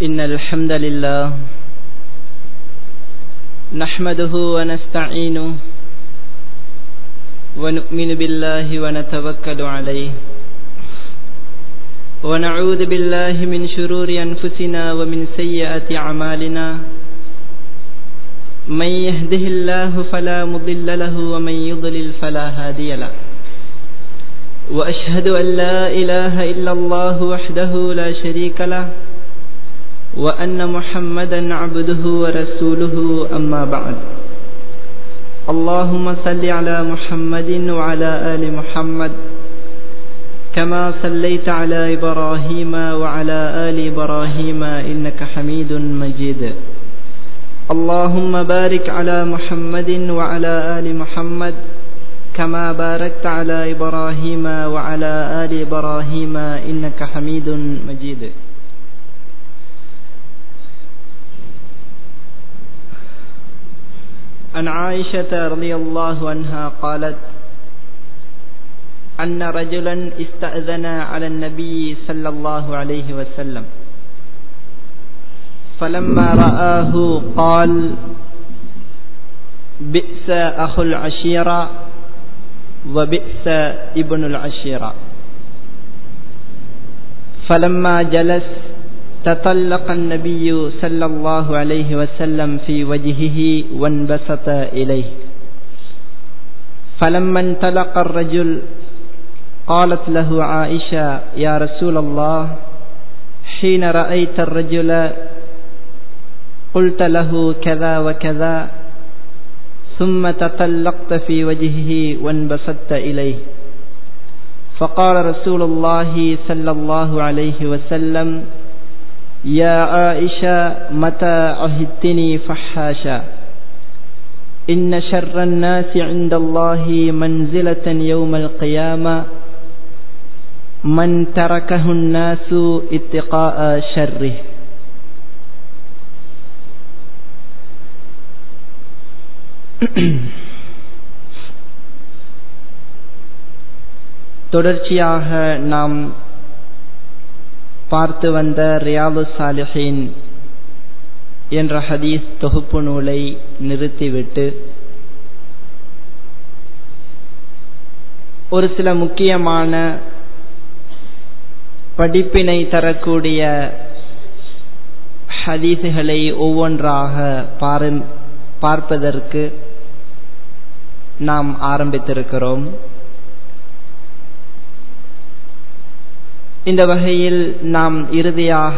إن الحمد لله نحمده ونستعينه ونؤمن بالله ونتوكل عليه ونعوذ بالله من شرور أنفسنا ومن سيئات أعمالنا من يهده الله فلا مضل له ومن يضلل فلا هادي له وأشهد أن لا إله إلا الله وحده لا شريك له وأن محمدا عبده ورسوله أما بعد اللهم صل على محمد وعلى آل محمد كما صليت على إبراهيم وعلى آل إبراهيم إنك حميد مجيد اللهم بارك على محمد وعلى آل محمد كما باركت على إبراهيم وعلى آل إبراهيم إنك حميد مجيد عن عائشة رضي الله عنها قالت أن رجلا استأذن على النبي صلى الله عليه وسلم فلما رآه قال بئس أخو العشيرة وبئس ابن العشيرة فلما جلس تطلق النبي صلى الله عليه وسلم في وجهه وانبسط إليه فلما انطلق الرجل قالت له عائشة يا رسول الله حين رأيت الرجل قلت له كذا وكذا ثم تطلقت في وجهه وانبسطت إليه فقال رسول الله صلى الله عليه وسلم يا عائشة متى عهدتني فحاشا إن شر الناس عند الله منزلة يوم القيامة من تركه الناس اتقاء شره தொடர்ச்சியாக நாம் பார்த்து வந்த ரியாது சாலிஹின் என்ற ஹதீஸ் தொகுப்பு நூலை நிறுத்திவிட்டு ஒரு சில முக்கியமான படிப்பினை தரக்கூடிய ஹதீஸுகளை ஒவ்வொன்றாக பார்ப்பதற்கு நாம் ஆரம்பித்திருக்கிறோம் இந்த வகையில் நாம் இறுதியாக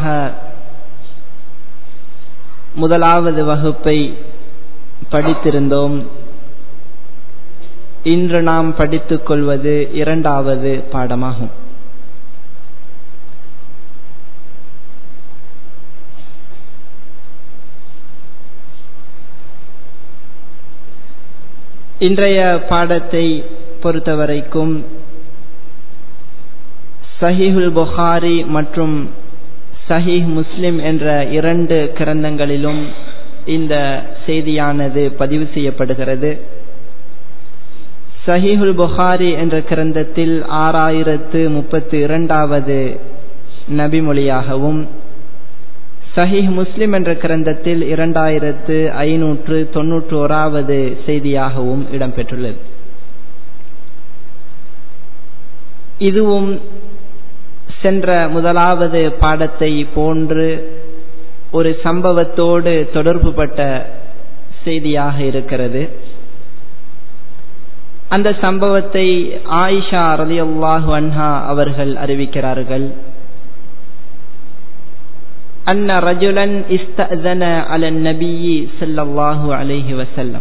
முதலாவது வகுப்பை படித்திருந்தோம் இன்று நாம் படித்துக் கொள்வது இரண்டாவது பாடமாகும் இன்றைய பாடத்தை பொறுத்தவரைக்கும் சஹீஹுல் புகாரி மற்றும் சஹீஹ் முஸ்லிம் என்ற இரண்டு கிரந்தங்களிலும் இந்த செய்தியானது பதிவு செய்யப்படுகிறது சஹீஹுல் புகாரி என்ற கிரந்தத்தில் ஆறாயிரத்து முப்பத்தி இரண்டாவது நபிமொழியாகவும் சஹீஹ் முஸ்லிம் என்ற கிரந்தத்தில் இரண்டாயிரத்து ஐநூற்று தொன்னூற்று ஓராவது செய்தியாகவும் இடம்பெற்றுள்ளது இதுவும் சென்ற முதலாவது பாடத்தை போன்று ஒரு சம்பவத்தோடு தொடர்புபட்ட செய்தியாக இருக்கிறது அந்த சம்பவத்தை ஆயிஷா ரலியல்லாஹு அன்ஹா அவர்கள் அறிவிக்கிறார்கள் அன்ன ரஜுலன் இஸ்தன அலன் நபியி ஸல்லல்லாஹு அலைஹி வஸல்லம்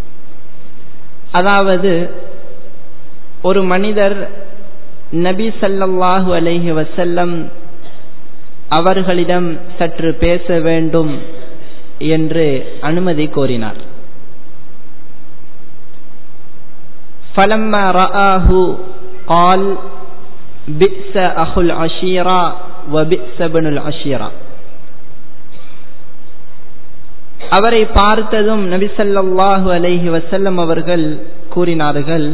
அதாவது ஒரு மனிதர் நபி சல்லல்லாஹு அலைஹி வசல்லம் அவர்களிடம் சற்று பேச வேண்டும் என்று அனுமதி கோரினார் فلما رآه قال بئس أخو العشيرة وبئس ابن العشيرة அவரை பார்த்ததும் நபி ஸல்லல்லாஹு அலைஹி வஸல்லம் அவர்கள் கூறினார்கள்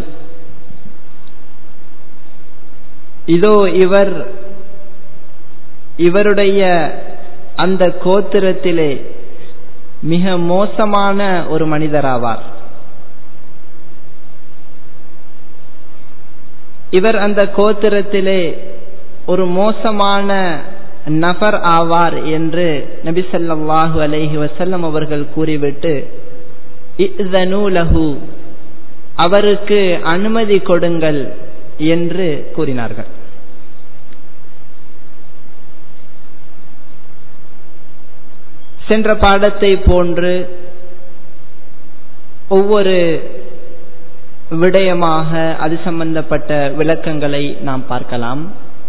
இதோ இவர் இவருடைய அந்த கோத்திரத்திலே மிக மோசமான ஒரு மனிதராவார் இவர் அந்த கோத்திரத்திலே ஒரு மோசமான நபர் ஆவார் என்று நபி ஸல்லல்லாஹு அலைஹி வஸல்லம் அவர்கள் கூறிவிட்டு இஅ்தனு லஹு அவருக்கு அனுமதி கொடுங்கள் என்று கூறினார்கள் சென்ற பாடத்தை போன்று ஒவ்வொரு விடயமாக அது சம்பந்தப்பட்ட விளக்கங்களை நாம் பார்க்கலாம்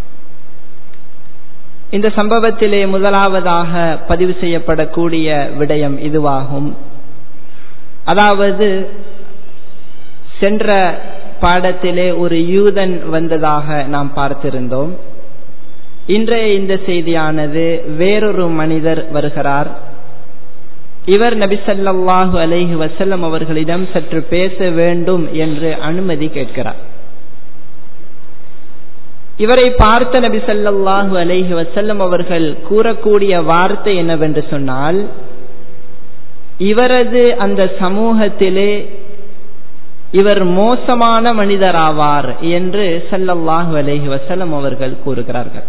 இந்த சம்பவத்திலே முதலாவதாக பதிவு செய்யப்படக்கூடிய விடயம் இதுவாகும் அதாவது சென்ற பாடத்திலே ஒரு யூதன் வந்ததாக நாம் பார்த்திருந்தோம் இன்றைய இந்த செய்தியானது வேறொரு மனிதர் வருகிறார் இவர் நபிசல்லாஹு அலைஹி வசல்லம் அவர்களிடம் சற்று பேச வேண்டும் என்று அனுமதி கேட்கிறார் இவரை பார்த்த நபி சல்லாஹு அலைஹி வசல்லம் அவர்கள் கூறக்கூடிய வார்த்தை என்னவென்று சொன்னால் இவரது அந்த சமூகத்திலே இவர் மோசமான மனிதராவார் என்று சல்லல்லாஹு அலைஹி வசல்லம் அவர்கள் கூறுகிறார்கள்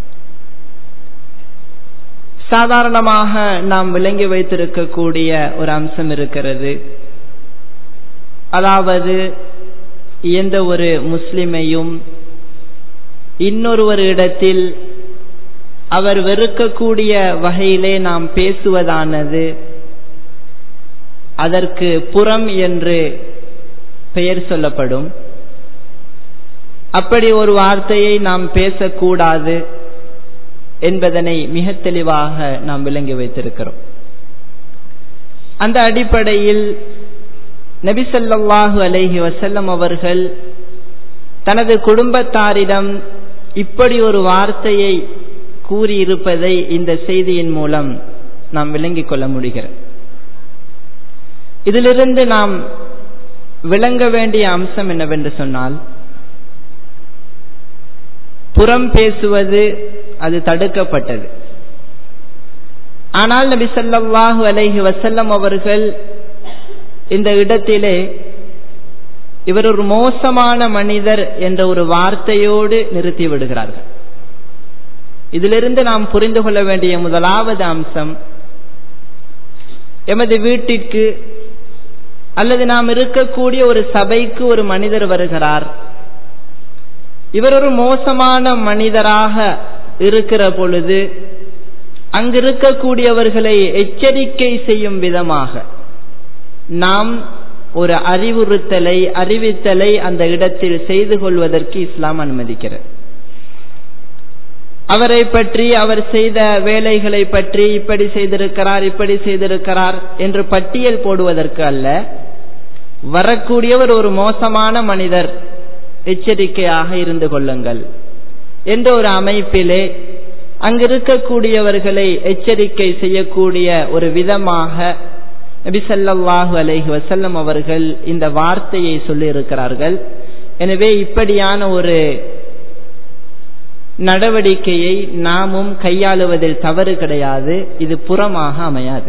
சாதாரணமாக நாம் விளங்கி வைத்திருக்கக்கூடிய ஒரு அம்சம் இருக்கிறது அதாவது எந்த ஒரு முஸ்லிமையும் இன்னொரு இடத்தில் அவர் வெறுக்கக்கூடிய வகையிலே நாம் பேசுவதானது அதற்கு புறம் என்று பெயர் சொல்லப்படும் அப்படி ஒரு வார்த்தையை நாம் பேசக்கூடாது என்பதனை மிக தெளிவாக நாம் விளங்கி வைத்திருக்கிறோம் அந்த அடிப்படையில் நபிசல்லாஹு அலைஹி வசல்லம் அவர்கள் தனது குடும்பத்தாரிடம் இப்படி ஒரு வார்த்தையை கூறியிருப்பதை இந்த செய்தியின் மூலம் நாம் விளங்கிக் கொள்ள முடிகிறது இதிலிருந்து நாம் விளங்க வேண்டிய அம்சம் என்னவென்று சொன்னால் புறம் பேசுவது அது தடுக்கப்பட்டது ஆனால் நபி சல்லாஹூ அலைஹி வசல்லம் அவர்கள் இந்த இடத்திலே இவர் ஒரு மோசமான மனிதர் என்ற ஒரு வார்த்தையோடு நிறுத்தி விடுகிறார்கள் இதிலிருந்து நாம் புரிந்து கொள்ள வேண்டிய முதலாவது அம்சம் எமது வீட்டிற்கு அல்லது நாம் இருக்கக்கூடிய ஒரு சபைக்கு ஒரு மனிதர் வருகிறார் இவர் ஒரு மோசமான மனிதராக இருக்கிற பொழுது அங்கிருக்கக்கூடியவர்களை எச்சரிக்கை செய்யும் விதமாக நாம் ஒரு அறிவுறுத்தலை அறிவித்தலை அந்த இடத்தில் செய்து கொள்வதற்கு இஸ்லாம் அனுமதிக்கிறது அவரை பற்றி அவர் செய்த வேலைகளை பற்றி இப்படி செய்திருக்கிறார் இப்படி செய்திருக்கிறார் என்று பட்டியல் போடுவதற்கு அல்ல வரக்கூடியவர் ஒரு மோசமான மனிதர் எச்சரிக்கையாக இருந்து கொள்ளுங்கள் என்ற ஒரு அமைப்பிலே அங்கிருக்கக்கூடியவர்களை எச்சரிக்கை செய்யக்கூடிய ஒரு விதமாக நபிசல்லாஹு அலைஹி வசல்லம் அவர்கள் இந்த வார்த்தையை சொல்லி இருக்கிறார்கள் எனவே இப்படியான ஒரு நடவடிக்கையை நாமும் கையாளுவதில் தவறு கிடையாது இது புறமாக அமையாது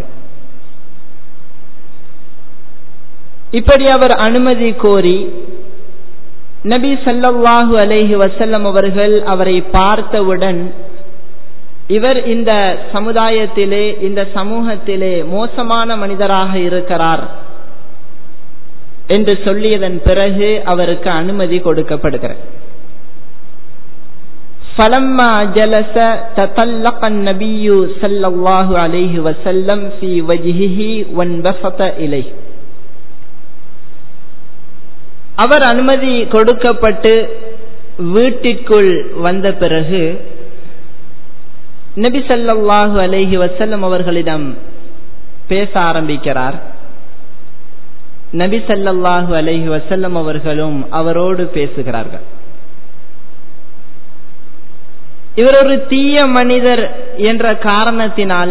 இப்படி அவர் அனுமதி கோரி நபி சல்லல்லாஹு அலைஹி வசல்லம் அவர்கள் அவரை பார்த்தவுடன் இவர் இந்த சமுதாயத்திலே இந்த சமூகத்திலே மோசமான மனிதராக இருக்கிறார் என்று சொல்லியதன் பிறகு அவருக்கு அனுமதி கொடுக்கப்படுகிறது فلما جلس تطلق النبي صلى الله عليه وسلم في وجهه وانبسط إليه அவர் அனுமதி கொடுக்கப்பட்டு வீட்டிற்குள் வந்த பிறகு நபி சல்லாஹூ அலைஹி வசல்லம் அவர்களிடம் பேச ஆரம்பிக்கிறார் நபி சல்லாஹூ அலைஹி வசல்லம் அவர்களும் அவரோடு பேசுகிறார்கள் இவர் ஒரு தீய மனிதர் என்ற காரணத்தினால்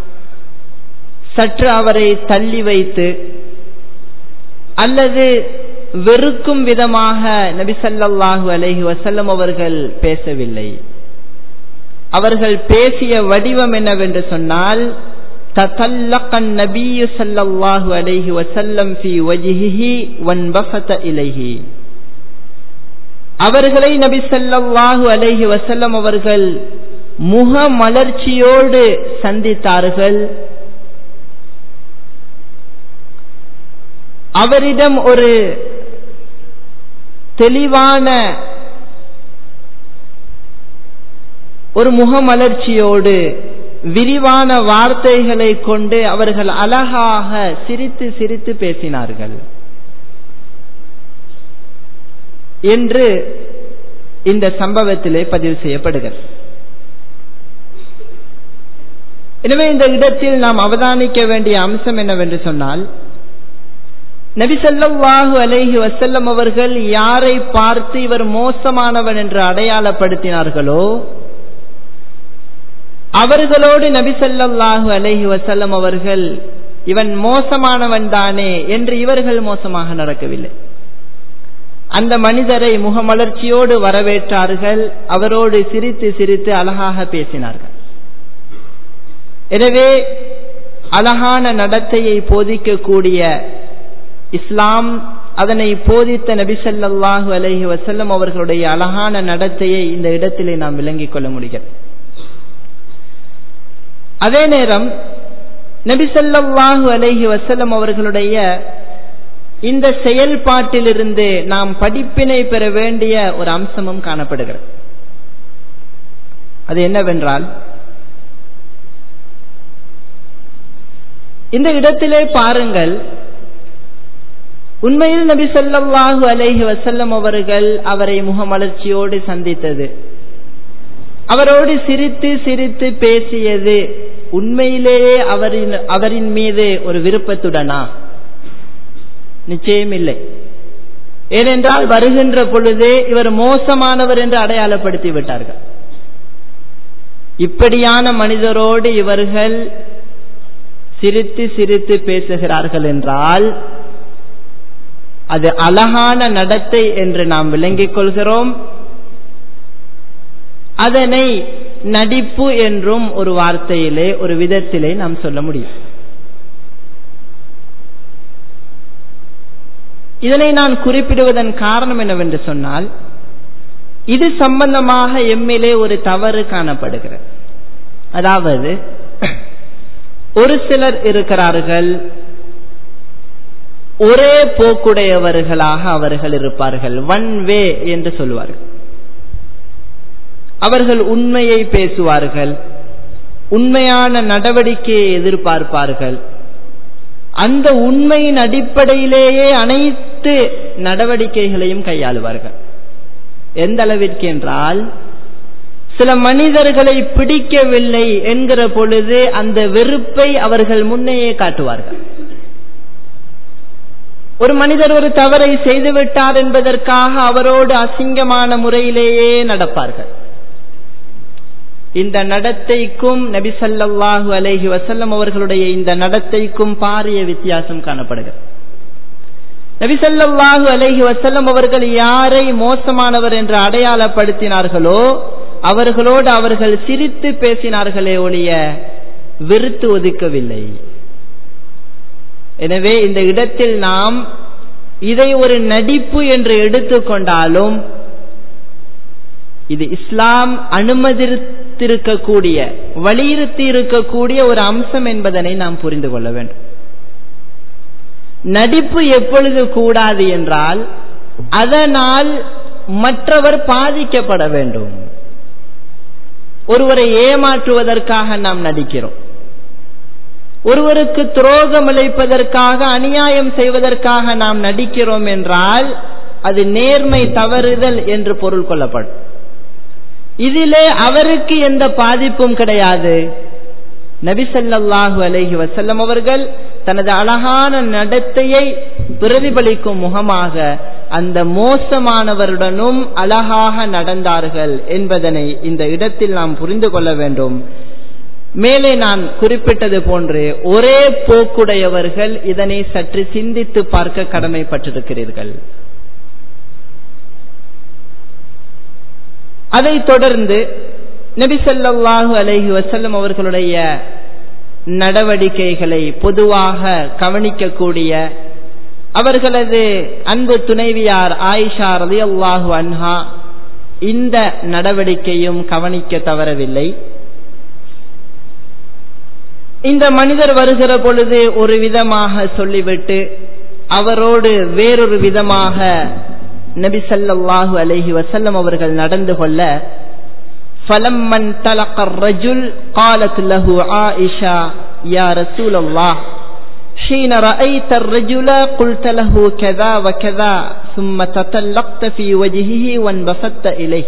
சற்று அவரை தள்ளி வைத்து அல்லது வெறுக்கும் விதமாக நபிசல்லாஹு அலைஹி வசல்லம் அவர்கள் பேசவில்லை அவர்கள் பேசிய வடிவம் என்னவென்று சொன்னால் تطلق النبي صلى الله عليه وسلم في وجهه وانبسط إليه அவர்களை நபி ஸல்லல்லாஹு அலைஹி வஸல்லம் அவர்கள் முக மலர்ச்சியோடு சந்தித்தார்கள் அவரிடம் ஒரு தெளிவான ஒரு முகமலர்ச்சியோடு விரிவான வார்த்தைகளை கொண்டு அவர்கள் அழகாக சிரித்து சிரித்து பேசினார்கள் என்று இந்த சம்பவத்திலே பதிவு செய்யப்படுகிறது எனவே இந்த இடத்தில் நாம் அவதானிக்க வேண்டிய அம்சம் என்னவென்று சொன்னால் நபிசல்லாஹு அலைஹி வசல்லம் அவர்கள் யாரை பார்த்து இவர் மோசமானவன் என்று அடையாளப்படுத்தினார்களோ அவர்களோடு நபிசல்லாஹு அலைஹி வசல்லம் அவர்கள் இவன் மோசமானவன் தானே என்று இவர்கள் மோசமாக நடக்கவில்லை அந்த மனிதரை முகமலர்ச்சியோடு வரவேற்றார்கள் அவரோடு சிரித்து சிரித்து அழகாக பேசினார்கள் எனவே அழகான நடத்தையை போதிக்கக்கூடிய இஸ்லாம் அதனை போதித்த நபிசல்லாஹு அலஹி வசல்லம் அவர்களுடைய அழகான நடத்தையை இந்த இடத்திலே நாம் விளங்கிக் கொள்ள முடிகிறது அதே நேரம் நபிசல்லாஹு அலஹி வசல்லம் அவர்களுடைய இந்த செயல்பாட்டிலிருந்து நாம் படிப்பினை பெற வேண்டிய ஒரு அம்சமும் காணப்படுகிறது அது என்னவென்றால் இந்த இடத்திலே பாருங்கள் உண்மையில் நபி சொல்லாஹு அலைஹி வசல்லம் அவர்கள் அவரை முகமலர்ச்சியோடு சந்தித்தது அவரோடு சிரித்து சிரித்து பேசியது உண்மையிலேயே அவரின் அவரின் மீது ஒரு விருப்பத்துடனா நிச்சயம் இல்லை ஏனென்றால் வருகின்ற பொழுதே இவர் மோசமானவர் என்று அடையாளப்படுத்தி விட்டார்கள் இப்படியான மனிதரோடு இவர்கள் சிரித்து சிரித்து பேசுகிறார்கள் என்றால் அது அழகான நடத்தை என்று நாம் விளங்கிக் கொள்கிறோம் அதனை நடிப்பு என்றும் ஒரு வார்த்தையிலே ஒரு விதத்திலே நாம் சொல்ல முடியும் இதனை நான் குறிப்பிடுவதன் காரணம் என்னவென்று சொன்னால் இது சம்பந்தமாக எம்மிலே ஒரு தவறு காணப்படுகிறது அதாவது ஒரு சிலர் இருக்கிறார்கள் ஒரே போக்குடையவர்களாக அவர்கள் இருப்பார்கள் ஒன் வே என்று சொல்லுவார்கள் அவர்கள் உண்மையை பேசுவார்கள் உண்மையான நடவடிக்கையை எதிர்பார்ப்பார்கள் அந்த உண்மையின் அடிப்படையிலேயே அனைத்து நடவடிக்கைகளையும் கையாளுவார்கள் எந்த அளவிற்கு என்றால் சில மனிதர்களை பிடிக்கவில்லை என்கிற பொழுது அந்த வெறுப்பை அவர்கள் முன்னையே காட்டுவார்கள் ஒரு மனிதர் ஒரு தவறை செய்துவிட்டார் என்பதற்காக அவரோடு அசிங்கமான முறையிலேயே நடப்பார்கள் இந்த நடத்தைக்கும் நபிசல்லாஹு அலைஹி வசல்லம் அவர்களுடைய இந்த நடத்தைக்கும் பாரிய வித்தியாசம் காணப்படுகிறது நபிசல்லாஹு அலைஹி வசல்லம் அவர்கள் யாரை மோசமானவர் என்று அடையாளப்படுத்தினார்களோ அவர்களோடு அவர்கள் சிரித்து பேசினார்களே ஒழிய வெறுத்து ஒதுக்கவில்லை எனவே இந்த இடத்தில் நாம் இதை ஒரு நடிப்பு என்று எடுத்துக்கொண்டாலும் இது இஸ்லாம் அனுமதித்திருக்கக்கூடிய வலியுறுத்தி இருக்கக்கூடிய ஒரு அம்சம் என்பதனை நாம் புரிந்து கொள்ள வேண்டும் நடிப்பு எப்பொழுது கூடாது என்றால் அதனால் மற்றவர் பாதிக்கப்பட வேண்டும் ஒருவரை ஏமாற்றுவதற்காக நாம் நடிக்கிறோம் ஒருவருக்கு துரோகம் இழைப்பதற்காக அநியாயம் செய்வதற்காக நாம் நடிக்கிறோம் என்றால் அது நேர்மை தவறுதல் என்று பொருள் கொள்ளப்படும் இதிலே அவருக்கு எந்த பாதிப்பும் கிடையாது நபிசல்லாஹு அலஹி வசல்லம் அவர்கள் தனது அழகான நடத்தையை பிரதிபலிக்கும் முகமாக அந்த மோசமானவருடனும் அழகாக நடந்தார்கள் என்பதனை இந்த இடத்தில் நாம் புரிந்து கொள்ள வேண்டும் மேலே நான் குறிப்பிட்டது போன்று ஒரே போக்குடையவர்கள் இதனை சற்று சிந்தித்து பார்க்க கடமைப்பட்டிருக்கிறீர்கள் அதைத் தொடர்ந்து நபி ஸல்லல்லாஹு அலைஹி வஸல்லம் அவர்களுடைய நடவடிக்கைகளை பொதுவாக கவனிக்கக்கூடிய அவர்களது அன்பு துணைவியார் ஆயிஷா ரலியல்லாஹு அன்ஹா இந்த நடவடிக்கையும் கவனிக்க தவறவில்லை இந்த மனிதர் வருகிற பொழுது ஒரு விதமாக சொல்லிவிட்டு அவரோடு வேறொரு விதமாக நபி ஸல்லல்லாஹு அலைஹி வஸல்லம் அவர்கள் நடந்து கொள்ள فلما انطلق الرجل قالت له عائشة يا رسول الله حين رأيت الرجل قلت له كذا وكذا ثم تطلقت في وجهه وانبسطت إليه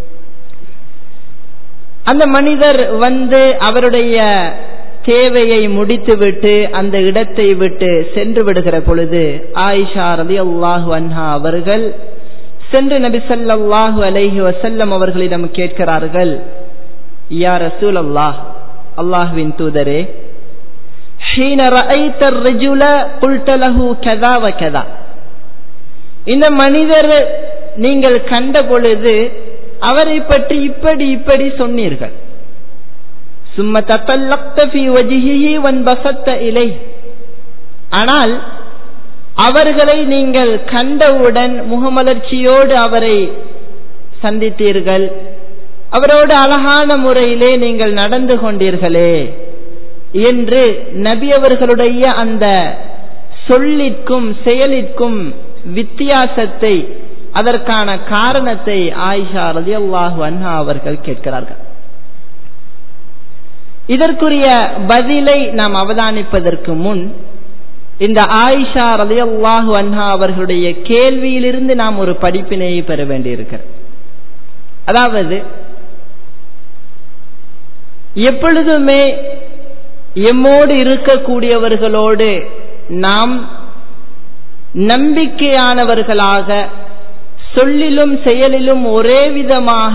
அந்த மனிதர் வந்து அவருடைய தேவையை முடித்துவிட்டு அந்த இடத்தை விட்டு சென்று விடுகிற பொழுது ஆயிஷா ரதி அல்லாஹு அன்ஹா அவர்கள் சென்று நபி ஸல்லல்லாஹு அலைஹி வஸல்லம் அவர்களிடம் கேட்கிறார்கள் யா ரசூல் அல்லாஹ் அல்லாஹ்வின் தூதரே حين رأيت الرجل قلت له كذا وكذا இந்த மனிதர் நீங்கள் கண்ட பொழுது அவரை பற்றி இப்படி இப்படி சொன்னீர்கள் சும்ம தத்தல்லக்த ஃபி வஜிஹிஹி வன்பசத்த இலை ஆனால் அவர்களை நீங்கள் கண்டவுடன் முகமலர்ச்சியோடு அவரை சந்தித்தீர்கள் அவரோடு அழகான முறையிலே நீங்கள் நடந்து கொண்டீர்களே என்று நபி அவர்களுடைய அந்த சொல்லிற்கும் செயலிற்கும் வித்தியாசத்தை அதற்கான காரணத்தை ஆயிஷா ரலியல்லாஹு அன்ஹா அவர்கள் கேட்கிறார்கள் இதற்குரிய பதிலை நாம் அவதானிப்பதற்கு முன் இந்த ஆயிஷா ரலியல்லாஹு அன்ஹா அவர்களுடைய கேள்வியிலிருந்து நாம் ஒரு படிப்பினையை பெற வேண்டியிருக்கிறது அதாவது எப்பொழுதுமே எம்மோடு இருக்கக்கூடியவர்களோடு நாம் நம்பிக்கையானவர்களாக சொல்லிலும் செயலிலும் ஒரே விதமாக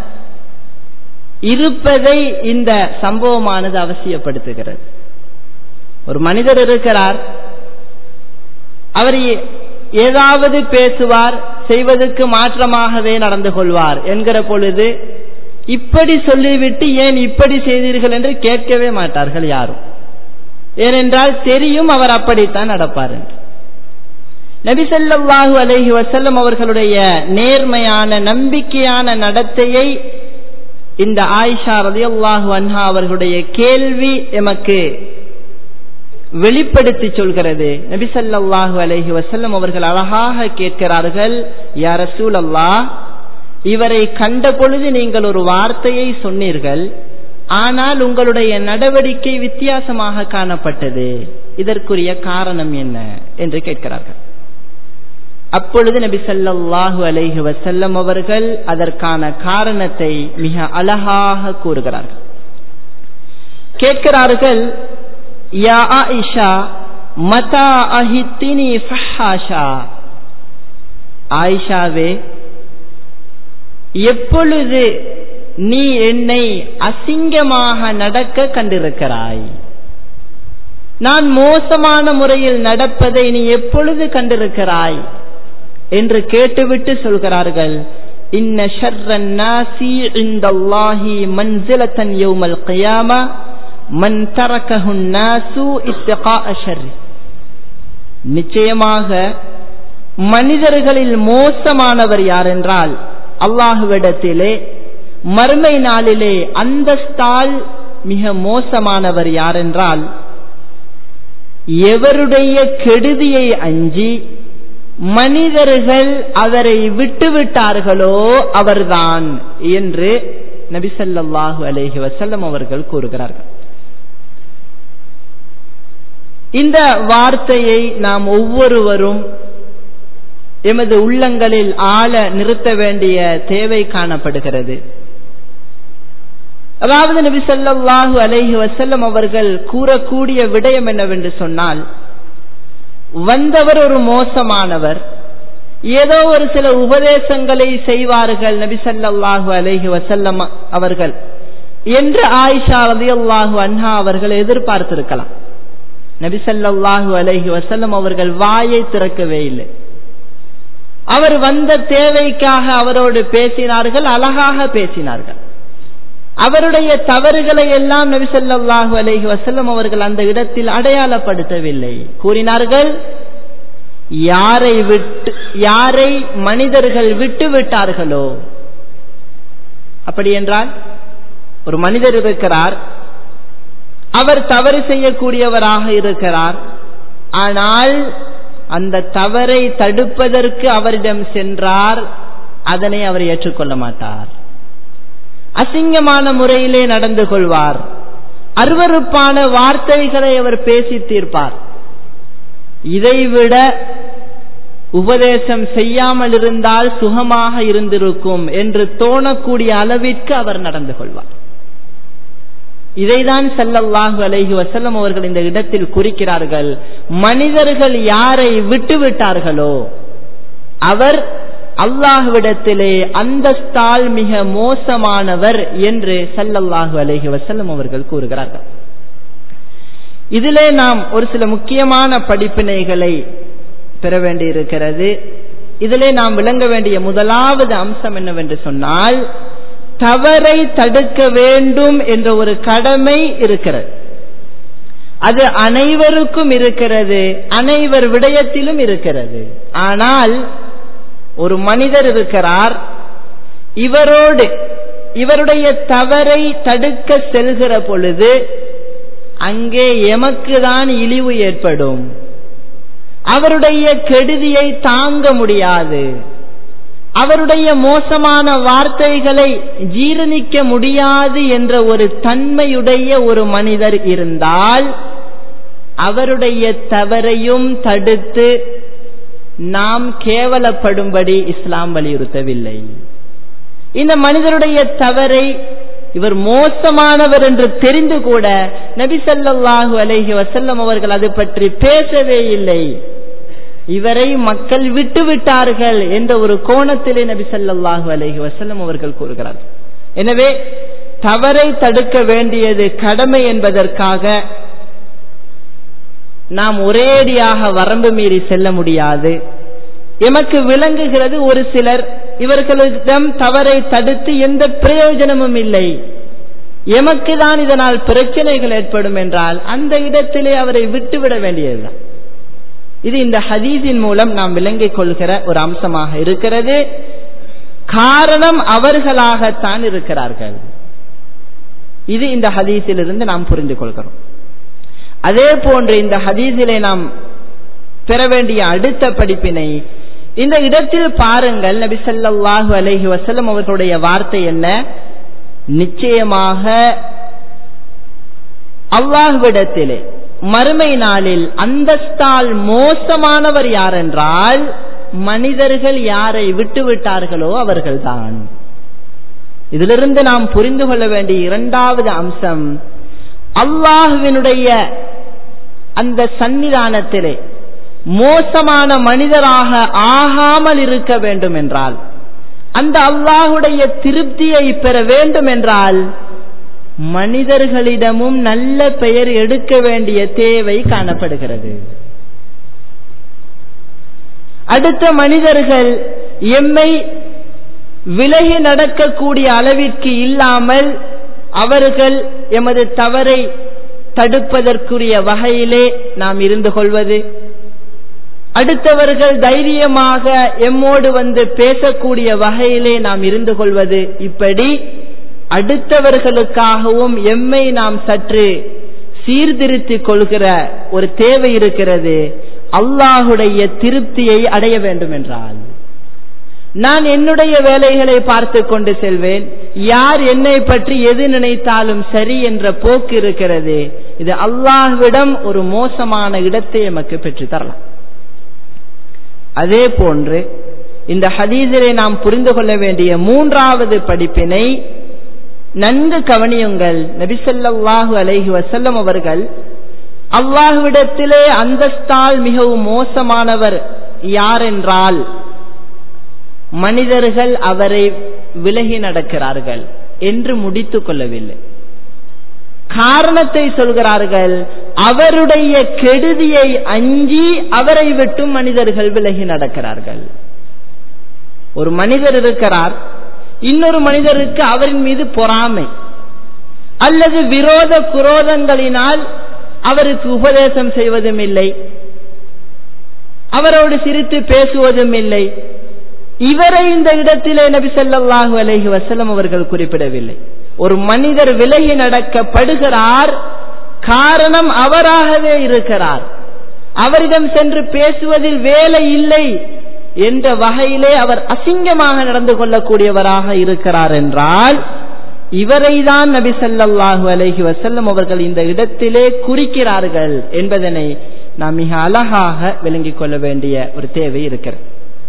இருப்பதை இந்த சம்பவமானது அவசியப்படுத்துகிறது ஒரு மனிதர் இருக்கிறார் அவர் ஏதாவது பேசுவார் செய்வதற்கு மாற்றமாகவே நடந்து கொள்வார் என்கிற பொழுது இப்படி சொல்லிவிட்டு ஏன் இப்படி செய்தீர்கள் என்று கேட்கவே மாட்டார்கள் யாரும் ஏனென்றால் தெரியும் அவர் அப்படித்தான் நடப்பார் என்று நபிசல்லாஹு அலஹி வசல்லம் அவர்களுடைய நேர்மையான நம்பிக்கையான நடத்தையை இந்த ஆயிஷா ரலியல்லாஹு அன்ஹா அவர்களுடைய கேள்வி எமக்கு வெளிப்படுத்தி சொல்கிறது நபிசல்லாஹு அலஹி வசல்லம் அவர்கள் அழகாக கேட்கிறார்கள் யார் ரசூல் அல்லாஹ் இவரை கண்ட பொழுது நீங்கள் ஒரு வார்த்தையை சொன்னீர்கள் ஆனால் உங்களுடைய நடவடிக்கை வித்தியாசமாக காணப்பட்டது இதற்குரிய காரணம் என்ன என்று கேட்கிறார்கள் அப்பொழுது நபி சல்லாஹு அலைஹி வசல்லம் அவர்கள் அதற்கான காரணத்தை மிக அழகாக கூறுகிறார்கள் கேட்கிறார்கள் யா ஆயிஷா மதா அஹித்தினி ஃபஹாஷா ஆயிஷாவே எப்பொழுது நீ என்னை அசிங்கமாக நடக்க கண்டிருக்கிறாய் நான் மோசமான முறையில் நடப்பதை நீ எப்பொழுது கண்டிருக்கிறாய் என்று கேட்டுவிட்டு சொல்கிறார்கள் இன்ன ஷர்ரன் நாசி இந்தல்லாஹி மன்சிலத்தன் யௌமல் கியாமா மன் தரக்கஹுன் நாசு இத்திகா ஷர்ரி நிச்சயமாக மனிதர்களில் மோசமானவர் யார் என்றால் அல்லாஹுவிடத்திலே மறுமை நாளிலே அந்தஸ்தால் மிக மோசமானவர் யாரென்றால் எவருடைய கெடுதியை அஞ்சி மனிதர்கள் அவரை விட்டுவிட்டார்களோ அவர்தான் என்று நபிசல்லாஹு அலேஹி வசல்லம் அவர்கள் கூறுகிறார்கள் இந்த வார்த்தையை நாம் ஒவ்வொருவரும் எமது உள்ளங்களில் ஆழ நிறுத்த வேண்டிய தேவை காணப்படுகிறது அதாவது நபி ஸல்லல்லாஹு அலைஹி வஸல்லம் அவர்கள் கூறக்கூடிய விடயம் என்னவென்று சொன்னால் வந்தவர் ஒரு மோசமானவர் ஏதோ ஒரு சில உபதேசங்களை செய்வார்கள் நபி ஸல்லல்லாஹு அலைஹி வஸல்லம் அவர்கள் என்று ஆயிஷா ரலியல்லாஹு அன்ஹா அவர்கள் எதிர்பார்த்திருக்கலாம் நபி ஸல்லல்லாஹு அலைஹி வஸல்லம் அவர்கள் வாயை திறக்கவே இல்லை அவர் வந்த தேவைக்காக அவரோடு பேசினார்கள் அழகாக பேசினார்கள் அவருடைய தவறுகளை எல்லாம் நபி ஸல்லல்லாஹு அலைஹி வஸல்லம் அவர்கள் அந்த இடத்தில் அடையாளப்படுத்தவில்லை கூறினார்கள் யாரை விட்டு யாரை மனிதர்கள் விட்டு விட்டார்களோ அப்படி என்றால் ஒரு மனிதர் இருக்கிறார் அவர் தவறு செய்யக்கூடியவராக இருக்கிறார் ஆனால் அந்த தவறை தடுப்பதற்கு அவரிடம் சென்றார் அதனை அவர் ஏற்றுக்கொள்ள மாட்டார் அசிங்கமான முறையிலே நடந்து கொள்வார் அருவறுப்பான வார்த்தைகளை அவர் பேசி தீர்ப்பார் இதைவிட உபதேசம் செய்யாமல் இருந்தால் சுகமாக இருந்திருக்கும் என்று தோணக்கூடிய அளவிற்கு அவர் நடந்து கொள்வார் இதைதான் செல்லல்லாஹு அலைஹி வசல்லம் அவர்கள் இந்த இடத்தில் குறிக்கிறார்கள் மனிதர்கள் யாரை விட்டு விட்டார்களோ அவர் அல்லாஹுவிடத்திலே அந்தஸ்தால் மிக மோசமானவர் என்று சல்லல்லாஹு அலைஹி வசல்லம் அவர்கள் கூறுகிறார்கள் இதிலே நாம் ஒரு சில முக்கியமான படிப்பினைகளை பெற வேண்டியிருக்கிறது இதிலே நாம் விளங்க வேண்டிய முதலாவது அம்சம் என்னவென்று சொன்னால் தவறை தடுக்க வேண்டும் என்ற ஒரு கடமை இருக்கிறது அது அனைவருக்கும் இருக்கிறது அனைவர் விடயத்திலும் இருக்கிறது ஆனால் ஒரு மனிதர் இருக்கிறார் இவரோடு இவருடைய தவறை தடுக்க செல்கிற பொழுது அங்கே எமக்கு தான் இழிவு ஏற்படும் அவருடைய கெடுதியை தாங்க முடியாது அவருடைய மோசமான வார்த்தைகளை ஜீரணிக்க முடியாது என்ற ஒரு தன்மையுடைய ஒரு மனிதர் இருந்தால் அவருடைய தவறையும் தடுத்து நாம் கேவலப்படும்படி இஸ்லாம் வலியுறுத்தவில்லை இந்த மனிதருடைய தவறை இவர் மோசமானவர் என்று தெரிந்து கூட நபி ஸல்லல்லாஹு அலைஹி வஸல்லம் அவர்கள் அது பற்றி பேசவே இல்லை இவரை மக்கள் விட்டு விட்டார்கள் என்ற ஒரு கோணத்திலே நபி ஸல்லல்லாஹு அலைஹி வஸல்லம் அவர்கள் கூறுகிறார்கள் எனவே தவறை தடுக்க வேண்டியது கடமை என்பதற்காக நாம் ஒரேடியாக வரம்பு மீறி செல்ல முடியாது எமக்கு விளங்குகிறது ஒரு சிலர் இவர்களிடம் தவறை தடுத்து எந்த பிரயோஜனமும் இல்லை எமக்கு தான் இதனால் பிரச்சனைகள் ஏற்படும் என்றால் அந்த இடத்திலே அவரை விட்டுவிட வேண்டியதுதான் இது இந்த ஹதீஸின் மூலம் நாம் விளங்கிக் கொள்கிற ஒரு அம்சமாக இருக்கிறது காரணம் அவர்களாகத்தான் இருக்கிறார்கள் இது இந்த ஹதீஸிலிருந்து நாம் புரிந்து கொள்கிறோம் அதே போன்று இந்த ஹதீஸிலே நாம் பெற வேண்டிய அடுத்த படிப்பினை இந்த இடத்தில் பாருங்கள் நபி ஸல்லல்லாஹு அலைஹி வஸல்லம் அவர்களுடைய வார்த்தை என்ன நிச்சயமாக அல்லாஹ்விடத்திலே மறுமை நாளில் அந்தஸ்தால் மோசமானவர் யார் என்றால் மனிதர்கள் யாரை விட்டு விட்டார்களோ அவர்கள்தான் இதிலிருந்து நாம் புரிந்து கொள்ள வேண்டிய இரண்டாவது அம்சம் அல்லாஹுவினுடைய அந்த சன்னிதானத்திலே மோசமான மனிதராக ஆகாமல் இருக்க வேண்டும் என்றால் அந்த அல்லாஹுடைய திருப்தியை பெற வேண்டும் என்றால் மனிதர்களிடமும் நல்ல பெயர் எடுக்க வேண்டிய தேவை காணப்படுகிறது அடுத்த மனிதர்கள் எம்மை விலகி நடக்கக்கூடிய அளவிற்கு இல்லாமல் அவர்கள் எமது தவறை தடுப்பதற்குரிய வகையிலே நாம் இருந்து கொள்வது அடுத்தவர்கள் தைரியமாக எம்மோடு வந்து பேசக்கூடிய வகையிலே நாம் இருந்து கொள்வது இப்படி அடுத்தவர்களுக்காகவும் எம்மை நாம் சற்று சீர்திருத்திக் கொள்கிற ஒரு தேவை இருக்கிறது அல்லாஹுடைய திருப்தியை அடைய வேண்டும் என்றால் நான் என்னுடைய வேலைகளை பார்த்து கொண்டு செல்வேன் யார் என்னை பற்றி எது நினைத்தாலும் சரி என்ற போக்கு இருக்கிறது இது அல்லாஹ்விடம் ஒரு மோசமான இடத்தை எமக்கு பெற்று தரலாம் அதே போன்று இந்த ஹதீஸிலே நாம் புரிந்து கொள்ள வேண்டிய மூன்றாவது படிப்பினை நன்கு கவனியுங்கள் நபிசல்லாஹு அலைஹி வசல்லம் அவர்கள் அல்லாஹுவிடத்திலே அந்தஸ்தால் மிகவும் மோசமானவர் யார் என்றால் மனிதர்கள் அவரை விலகி நடக்கிறார்கள் என்று முடித்துக் கொள்ளவில்லை காரணத்தை சொல்கிறார்கள் அவருடைய கெடுதியை அஞ்சி அவரை விட்டும் மனிதர்கள் விலகி நடக்கிறார்கள் ஒரு மனிதர் இருக்கிறார் இன்னொரு மனிதருக்கு அவரின் மீது பொறாமை அல்லது விரோத குரோதங்களினால் அவருக்கு உபதேசம் செய்வதும் இல்லை அவரோடு சிரித்து பேசுவதும் இல்லை இவரை இந்த இடத்திலே நபி ஸல்லல்லாஹு அலைஹி வஸல்லம் அவர்கள் குறிப்பிடவில்லை ஒரு மனிதர் விலகி நடக்கப்படுகிறார் காரணம் அவராகவே இருக்கிறார் அவரிடம் சென்று பேசுவதில் வேலை இல்லை என்ற வகையிலே அவர் அசிங்கமாக நடந்து கொள்ளக்கூடியவராக இருக்கிறார் என்றால் இவரை தான் நபி ஸல்லல்லாஹு அலைஹி வஸல்லம் அவர்கள் இந்த இடத்திலே குறிக்கிறார்கள் என்பதனை நாம் மிக அழகாக விளங்கிக் கொள்ள வேண்டிய ஒரு தேவை இருக்கிறது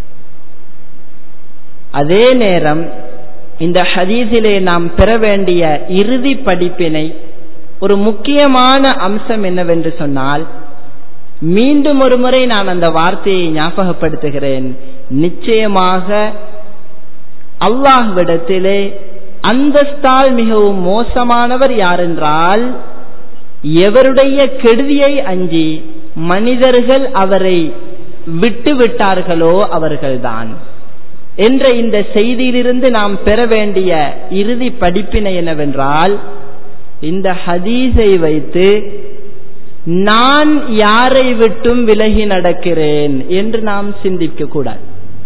அதே நேரம் இந்த ஹதீஸிலே நாம் பெற வேண்டிய இறுதி படிப்பினை ஒரு முக்கியமான அம்சம் என்னவென்று சொன்னால் மீண்டும் ஒரு முறை நான் அந்த வார்த்தையை ஞாபகப்படுத்துகிறேன் நிச்சயமாக அல்லாஹ்விடத்திலே அந்தஸ்தால் மிகவும் மோசமானவர் யாரென்றால் எவருடைய கெடுதியை அஞ்சி மனிதர்கள் அவரை விட்டு விட்டார்களோ அவர்கள்தான் என்ற இந்த செய்தியிலிருந்து நாம் பெற வேண்டிய இறுதி படிப்பினை என்னவென்றால் இந்த ஹதீஸை வைத்து நான் யாரை விட்டும் விலகி நடக்கிறேன் என்று நாம் சிந்திக்க கூடாது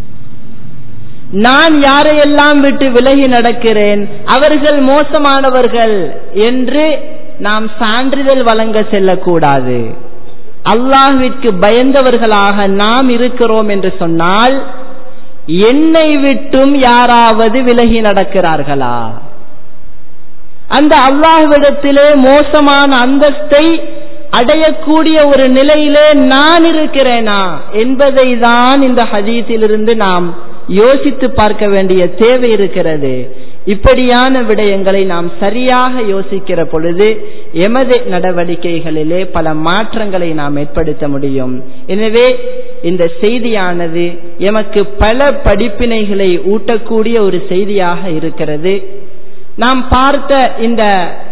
நான் யாரையெல்லாம் விட்டு விலகி நடக்கிறேன் அவர்கள் மோசமானவர்கள் என்று நாம் சான்றிதழ் வழங்க செல்லக்கூடாது அல்லாஹ்விற்கு பயந்தவர்களாக நாம் இருக்கிறோம் என்று சொன்னால் என்னை விட்டும் யாராவது விலகி நடக்கிறார்களா அந்த அல்லாஹ்விடத்திலே மோசமான அந்தஸ்தை அடையக்கூடிய ஒரு நிலையிலே நான் இருக்கிறேனா என்பதை தான் இந்த ஹதீஸிலிருந்து நாம் யோசித்து பார்க்க வேண்டிய தேவை இருக்கிறது இப்படியான விடயங்களை நாம் சரியாக யோசிக்கிற பொழுது எமது நடவடிக்கைகளிலே பல மாற்றங்களை நாம் ஏற்படுத்த முடியும் எனவே இந்த செய்தியானது எமக்கு பல படிப்பினைகளை ஊட்டக்கூடிய ஒரு செய்தியாக இருக்கிறது நாம் பார்த்த இந்த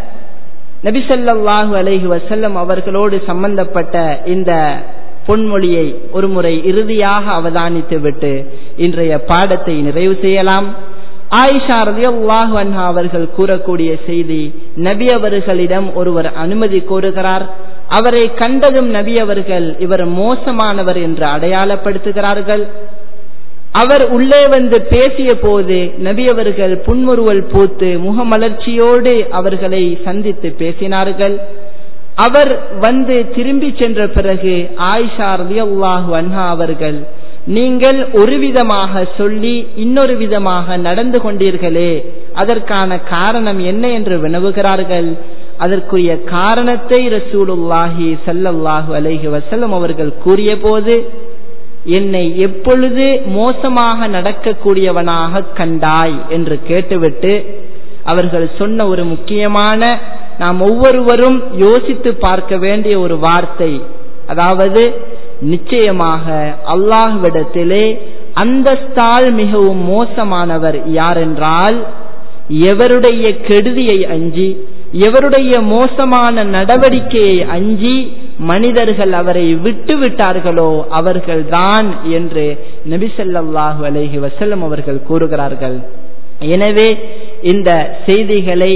நபிசல்லாஹு அலைஹி வசல்லம் அவர்களோடு சம்பந்தப்பட்ட இந்த பொன்மொழியை ஒரு முறை இறுதியாக அவதானித்து விட்டு இன்றைய பாடத்தை நிறைவு செய்யலாம் ஆயிஷா ரதியல்லாஹு அன்ஹா அவர்கள் கூறக்கூடிய செய்தி நபி அவர்களிடம் ஒருவர் அனுமதி கோருகிறார் அவரை கண்டதும் நபி அவர்கள் இவர் மோசமானவர் என்று அடையாளப்படுத்துகிறார்கள் அவர் உள்ளே வந்து பேசிய போது நபி அவர்கள் புன்முறுவல் பூத்து முகமலர்ச்சியோடு அவர்களை சந்தித்து பேசினார்கள் அவர் வந்து திரும்பி சென்ற பிறகு ஆயிஷா ரலியல்லாஹு அன்ஹா அவர்கள் நீங்கள் ஒரு விதமாக சொல்லி இன்னொரு விதமாக நடந்து கொண்டீர்களே அதற்கான காரணம் என்ன என்று வினவுகிறார்கள் அதற்குரிய காரணத்தை ரசூலுல்லாஹி சல்லல்லாஹு அலைஹி வசல்லம் அவர்கள் கூறிய போது என்னை எப்பொழுது மோசமாக நடக்கக்கூடியவனாக கண்டாய் என்று கேட்டுவிட்டு அவர்கள் சொன்ன ஒரு முக்கியமான நாம் ஒவ்வொருவரும் யோசித்து பார்க்க வேண்டிய ஒரு வார்த்தை அதாவது நிச்சயமாக அல்லாஹ்விடத்திலே அந்தஸ்தால் மிகவும் மோசமானவர் யாரென்றால் எவருடைய கெடுதியை அஞ்சி எவருடைய மோசமான நடவடிக்கையை அஞ்சி மனிதர்கள் அவரை விட்டு விட்டார்களோ அவர்கள்தான் என்று நபிசல்லாஹு அலைஹி வசல்லம் அவர்கள் கூறுகிறார்கள் எனவே இந்த செய்திகளை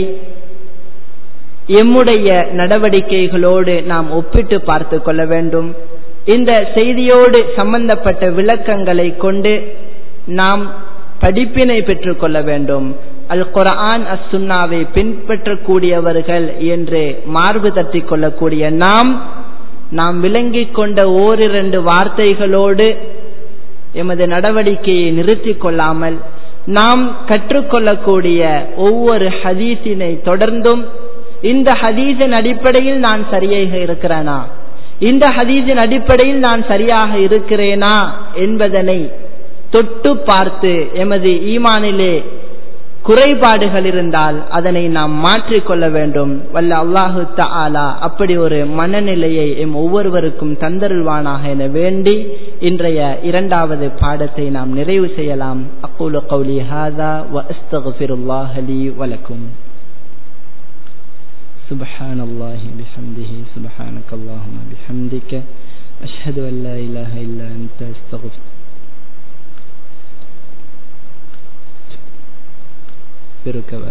எம்முடைய நடவடிக்கைகளோடு நாம் ஒப்பிட்டு பார்த்து கொள்ள வேண்டும் இந்த செய்தியோடு சம்பந்தப்பட்ட விளக்கங்களை கொண்டு நாம் படிப்பினை பெற்றுக்கொள்ள வேண்டும் அல் குரான் அஸ் சுன்னாவை பின்பற்றக்கூடியவர்கள் என்று மார்பு தட்டி கொள்ளக்கூடிய நாம் நாம் விளங்கிக் கொண்ட ஓரிரண்டு வார்த்தைகளோடு எமது நடவடிக்கையை நிறுத்திக் கொள்ளாமல் நாம் கற்றுக்கொள்ளக்கூடிய ஒவ்வொரு ஹதீஸினை தொடர்ந்தும் இந்த ஹதீஸின் அடிப்படையில் நான் சரியாக இருக்கிறேனா இந்த ஹதீஸின் அடிப்படையில் நான் சரியாக இருக்கிறேனா என்பதனை தொட்டு பார்த்து எமது ஈமானிலே குறைபாடுகள் இருந்தால் அதனை நாம் மாற்றிக்கொள்ள வேண்டும் வல்ல அல்லாஹு தாலா அப்படி ஒரு மனநிலையை எம் ஒவ்வொருவருக்கும் தந்தருள்வானாக என வேண்டி இன்றைய இரண்டாவது பாடத்தை நாம் நிறைவு செய்யலாம் அக்கூலு கௌலி ஹாதா வ அஸ்தகுஃபிருல்லாஹ் லி வலக்கும் سبحان الله بحمده سبحانك اللهم بحمدك أشهد أن لا إله إلا أنت أستغفرك